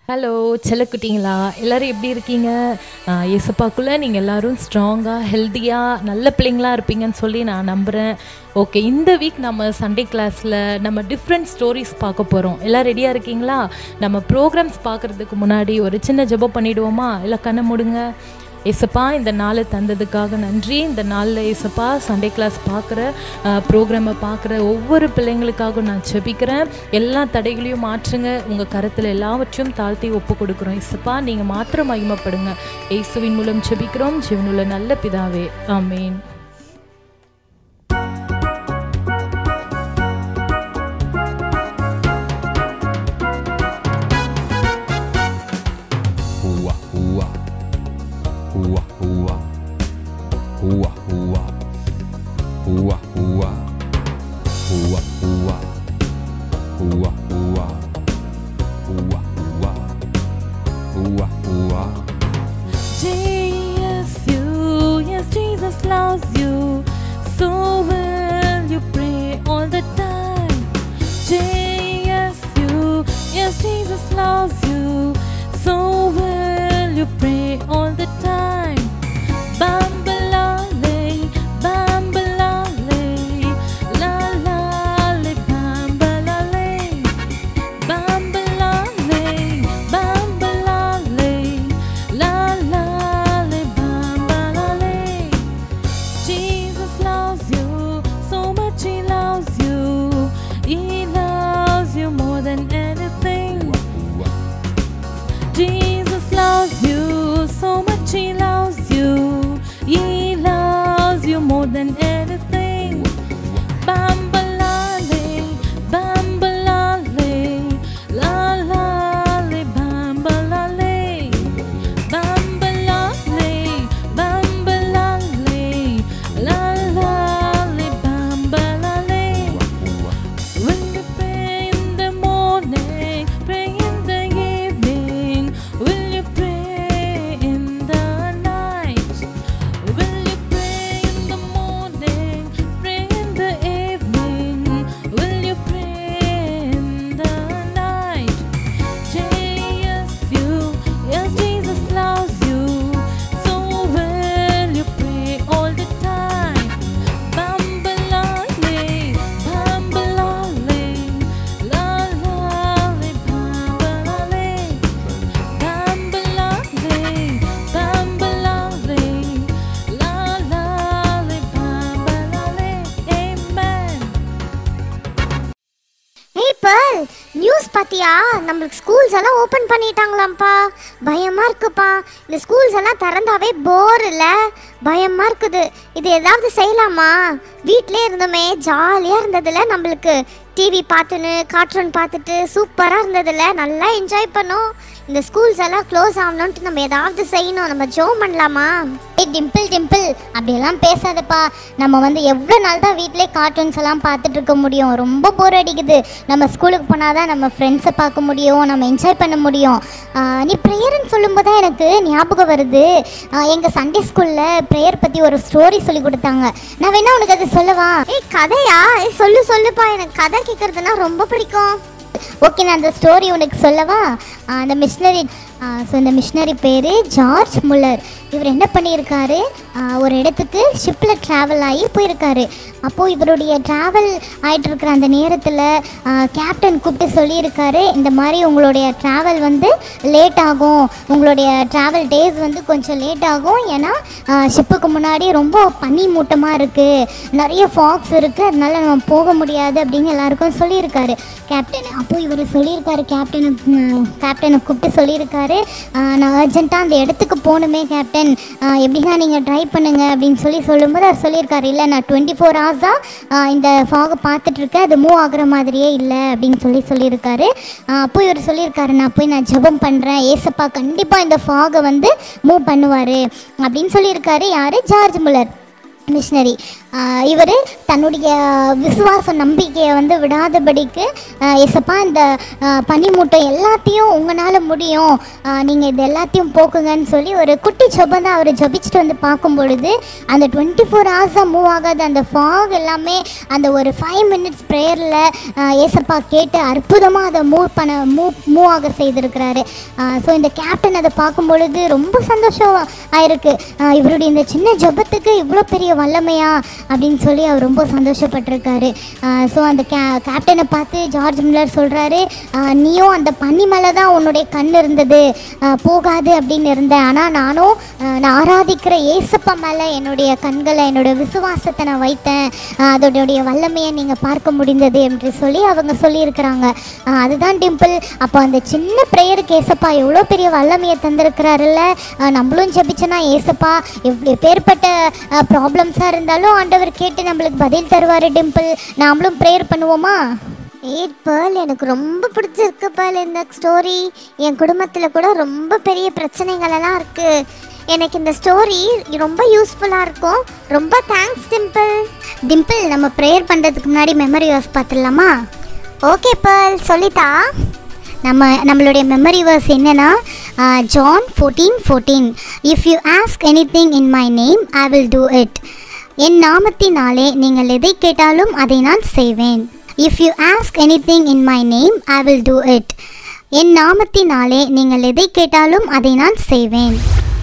Hello செல்லக்குட்டிங்களா எல்லாரும் எப்படி இருக்கீங்க ஆஹ் இயேசப்பாக்குள்ளே நீங்கள் எல்லாரும் ஸ்ட்ராங்காக ஹெல்த்தியாக நல்ல பிள்ளைங்களா இருப்பீங்கன்னு சொல்லி நான் நம்புகிறேன் ஓகே இந்த வீக் நம்ம சண்டே கிளாஸில் நம்ம டிஃப்ரெண்ட் ஸ்டோரிஸ் பார்க்க போகிறோம் எல்லாம் ரெடியாக இருக்கீங்களா நம்ம ப்ரோக்ராம்ஸ் பார்க்குறதுக்கு முன்னாடி ஒரு சின்ன ஜெபம் பண்ணிடுவோமா இல்லை கண்ணை மூடுங்க ஏசப்பா இந்த நாளை தந்ததுக்காக நன்றி இந்த நாளில் ஏசப்பா சண்டே கிளாஸ் பார்க்குற ப்ரோக்ராமை பார்க்குற ஒவ்வொரு பிள்ளைங்களுக்காகவும் நான் ஜெபிக்கிறேன் எல்லா தடைகளையும் மாற்றுங்க உங்கள் கரத்தில் எல்லாவற்றையும் தாழ்த்தி ஒப்பு கொடுக்குறோம் ஏசப்பா நீங்கள் மாத்திரம் மகிமைப்படுங்க இயேசுவின் மூலம் ஜெபிக்கிறோம் ஜீவனுள்ள நல்ல பிதாவே ஆமேன் Hua hua Hua hua Hua hua Hua hua Hua hua Hua hua Hua hua Hua hua you, yes, Jesus loves you. So will you pray all the time. Yes, you, yes, Jesus loves you. So will you pray all the time. Bambalale, bambalale, la la le, bambalale. Bambalale, bambalale, la la le, bambalale. Jesus loves you, so much He loves you. He loves you more than anything. Hua Jesus loves you, so much He loves you. He loves you more than anything. Bambalale, bambalale, la la le, bambalale. Bambalale, bambalale, la la le, bambalale. When you pray in the morning, pray in the evening. Will you pray in the night? Will you pray in the morning, pray in the evening? Will you pray in the night? Yes, you, yes, Jesus loves you. So will you pray all the time? Bambalale, bambalale, la la le, bambalale. Bambalale, bambalale, la la le, bambalale. Amen. ஏய் பேர்ல் news பாத்தியா நம்மளுக்கு schools எல்லாம் open பண்ணிட்டாங்களாம்ப்பா பயமா இருக்குப்பா இந்த schools எல்லாம் திறந்தாவே போர் இல்ல பயமா இருக்குது இது ஏதாவது செய்யலாமா வீட்டிலே இருந்தோமே ஜாலியாக இருந்ததுல நம்மளுக்கு டிவி பார்த்துன்னு கார்ட்டூன் பார்த்துட்டு சூப்பராக இருந்ததுல நல்லா என்ஜாய் பண்ணோம் இந்த ஸ்கூல்ஸ் எல்லாம் க்ளோஸ் ஆகணும்ட்டு நம்ம ஏதாவது செய்யணும் நம்ம ஜோ பண்ணலாமா ஏய் டிம்பிள் டிம்பிள் அப்படியெல்லாம் பேசாதப்பா நம்ம வந்து எவ்வளோ நாள் தான் வீட்டிலே கார்ட்டூன்ஸ் எல்லாம் பார்த்துட்டு இருக்க முடியும் ரொம்ப போர் அடிக்குது நம்ம ஸ்கூலுக்கு போனால் தான் நம்ம ஃப்ரெண்ட்ஸை பார்க்க முடியும் நம்ம என்ஜாய் பண்ண முடியும் ஆஹ் நீ ப்ரேயர்னு சொல்லும்போது தான் எனக்கு ஞாபகம் வருது எங்கள் சண்டே ஸ்கூலில் ப்ரேயர் பற்றி ஒரு ஸ்டோரி சொல்லி கொடுத்தாங்க நான் வேணா உனக்கு அது சொல்லவா ஏய் கதையா ஏய் சொல்லு சொல்லுப்பா எனக்கு கதை கேட்குறதுனா ரொம்ப பிடிக்கும் ஓகே நான் அந்த ஸ்டோரி உனக்கு சொல்லவா ஆஹ் அந்த மிஷினரி ஸோ இந்த மிஷினரி பேர் ஜார்ஜ் முல்லர் இவர் என்ன பண்ணியிருக்காரு ஆஹ் ஒரு இடத்துக்கு ஷிப்பில் ட்ராவல் ஆகி போயிருக்காரு அப்போது இவருடைய ட்ராவல் ஆகிட்டு இருக்கிற அந்த நேரத்தில் கேப்டன் கூப்பிட்டு சொல்லியிருக்காரு இந்த மாதிரி உங்களுடைய ட்ராவல் வந்து லேட் ஆகும் உங்களுடைய ட்ராவல் டேஸ் வந்து கொஞ்சம் லேட் ஆகும் ஏன்னா ஷிப்புக்கு முன்னாடி ரொம்ப பனி மூட்டமாக இருக்குது நிறைய ஃபாக்ஸ் இருக்குது அதனால நம்ம போக முடியாது அப்படின்னு எல்லாருக்கும் சொல்லியிருக்காரு கேப்டன் அப்போ இவர் சொல்லியிருக்காரு கேப்டனு கேப்டனை கூப்பிட்டு சொல்லியிருக்காரு ஆஹ் நான் அர்ஜென்ட்டாக அந்த இடத்துக்கு போகணுமே கேப்டன் ஆஹ் எப்படின்னா நீங்கள் ட்ரை பண்ணுங்க அப்படின்னு சொல்லி சொல்லும்போது அவர் சொல்லியிருக்காரு இல்லை நான் டுவெண்ட்டி ஃபோர் ஹவர்ஸாக இந்த ஃபாகை பார்த்துட்ருக்கேன் அது மூவ் ஆகுற மாதிரியே இல்லை அப்படின்னு சொல்லி சொல்லியிருக்காரு ஆஹ் அப்போ இவர் சொல்லியிருக்காரு நான் போய் நான் ஜெபம் பண்ணுறேன் ஏசப்பா கண்டிப்பாக இந்த ஃபாகை வந்து மூவ் பண்ணுவார் அப்படின்னு சொல்லியிருக்காரு யார் ஜார்ஜ் முல்லர் மிஷினரி இவர் தன்னுடைய விசுவாச நம்பிக்கையை வந்து விடாதபடிக்கு ஆஹ் ஏசப்பா இந்த ஆஹ் பனிமூட்டை எல்லாத்தையும் உங்களால் முடியும் நீங்கள் இது எல்லாத்தையும் போக்குங்கன்னு சொல்லி ஒரு குட்டி ஜெபம் தான் அவர் ஜபிச்சுட்டு வந்து பார்க்கும் பொழுது அந்த டுவெண்ட்டி ஃபோர் ஹவர்ஸாக மூவ் ஆகாத அந்த ஃபாக் எல்லாமே அந்த ஒரு ஃபைவ் மினிட்ஸ் ப்ரேயரில் ஏசப்பா கேட்டு அற்புதமாக அதை மூவ் பண்ண மூவ் மூவ் ஆக செய்திருக்கிறாரு ஸோ இந்த கேப்டன் அதை பார்க்கும் பொழுது ரொம்ப சந்தோஷம் ஆயிருக்கு ஆஹ் இவருடைய இந்த சின்ன ஜெபத்துக்கு இவ்வளோ பெரிய வல்லமையா அப்படின்னு சொல்லி அவர் ரொம்ப சந்தோஷப்பட்டிருக்காரு ஸோ அந்த கே கேப்டனை பார்த்து ஜார்ஜ் மில்லர் சொல்கிறாரு நீயும் அந்த பனி மேலே தான் உன்னுடைய கண் இருந்தது ஆஹ் போகாது அப்படின்னு இருந்தேன் ஆனால் நானும் ஆஹ் நான் ஆராதிக்கிற ஏசப்பா மேலே என்னுடைய கண்களை என்னோட விசுவாசத்தை நான் வைத்தேன் ஆஹ் அதோடைய வல்லமையை நீங்கள் பார்க்க முடிந்தது என்று சொல்லி அவங்க சொல்லியிருக்கிறாங்க ஆஹ் அதுதான் டிம்பிள் அப்போ அந்த சின்ன ப்ரேயருக்கு ஏசப்பா எவ்வளோ பெரிய வல்லமையை தந்திருக்கிறாருல்ல ஆஹ் நம்மளும் ஜெபிச்சோன்னா ஏசப்பா எவ் எப்பேற்பட்ட ப்ராப்ளம்ஸாக இருந்தாலும் ஆண்டவர் கேட்டு நம்மளுக்கு பதில் தருவார் டிம்பிள் நாமளும் ப்ரேயர் பண்ணுவோமா ஏட் பேர்ல் எனக்கு ரொம்ப பிடிச்சிருக்கு பேர்ல் இந்த ஸ்டோரி என் குடும்பத்தில் கூட ரொம்ப பெரிய பிரச்சனைகள் எல்லாம் இருக்குது எனக்கு இந்த ஸ்டோரி ரொம்ப யூஸ்ஃபுல்லாக இருக்கும் ரொம்ப தேங்க்ஸ் டிம்பிள் டிம்பிள் நம்ம ப்ரேயர் பண்ணுறதுக்கு முன்னாடி மெமரி வாஸ் பார்த்துடலாமா ஓகே பேர்ல் சொல்லித்தா நம்ம நம்மளுடைய மெமரி வேர்ஸ் என்னன்னா John fourteen fourteen if you ask anything in my name I will do it என் நாமத்தினாலே நீங்கள் எதை கேட்டாலும் அதை நான் செய்வேன் if you ask anything in my name I will do it என் நாமத்தினாலே நீங்கள் எதை கேட்டாலும் அதை நான் செய்வேன்